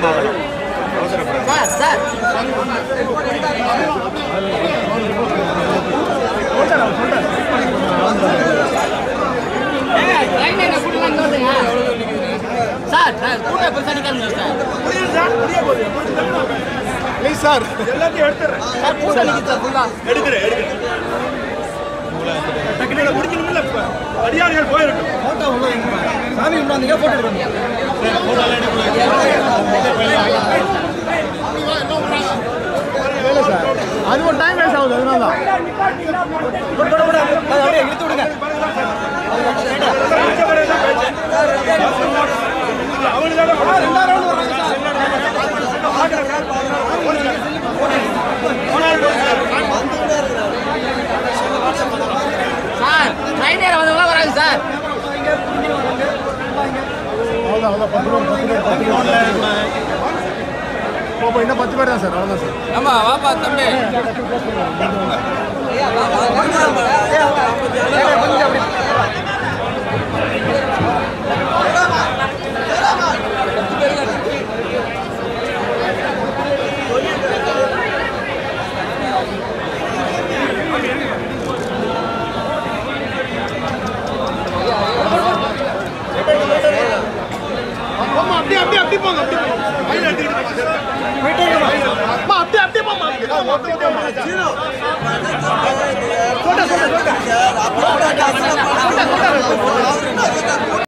அவசரமாகலாம் sir sir ஏங்க, train எங்க கூட்டிட்டு வந்து விடுங்க. சார் சார் கூட்டம் பெருசா நிக்காதுங்க சார் ப்ளீஸ் சார் எல்லாத்தையும் எடுத்துறேன் சார் கூட்டம் நிக்குது சார் ஃபுல்லா எடுக்கிறேன் எடுக்கிறேன் டக்குனு முடிக்கணும்ல இப்போ அடியார்கள் போயிருக்கும் ஃபோட்டோ உள்ள வைங்க. சாமி கும்பிடாதீங்க ஃபோட்டோ எடுக்கணும் அது ஒரு டைம் வேஸ்ட் ஆகுது அதனால தான் போடு, போடு, போடு. அதை அப்படியே இழுத்து விடுங்க ரெண்டாவது ரவுண்ட் வர்றாங்க சார் சார் ட்ரெயின் ஏற வந்தவங்க வராங்க சார் அவ்வளோ அவ்வளோ பத்து ரூபா பத்து ரூபா பத்து ரூபா இப்போ இன்னும் பத்து பேர் தான் சார் அவ்வளோதான் சார் ஆமா வாப்பா தம்பி ஆமா அப்படியே அப்படியே அப்படியே போங்க அப்படியே போங்க கையில் எடுத்துக்கிட்டு போங்க சார் போயிட்டே இருக்கமா அம்மா அப்படியே அப்படியே போமா ஜீரோ போட்டோ போட்டோ போட்டோ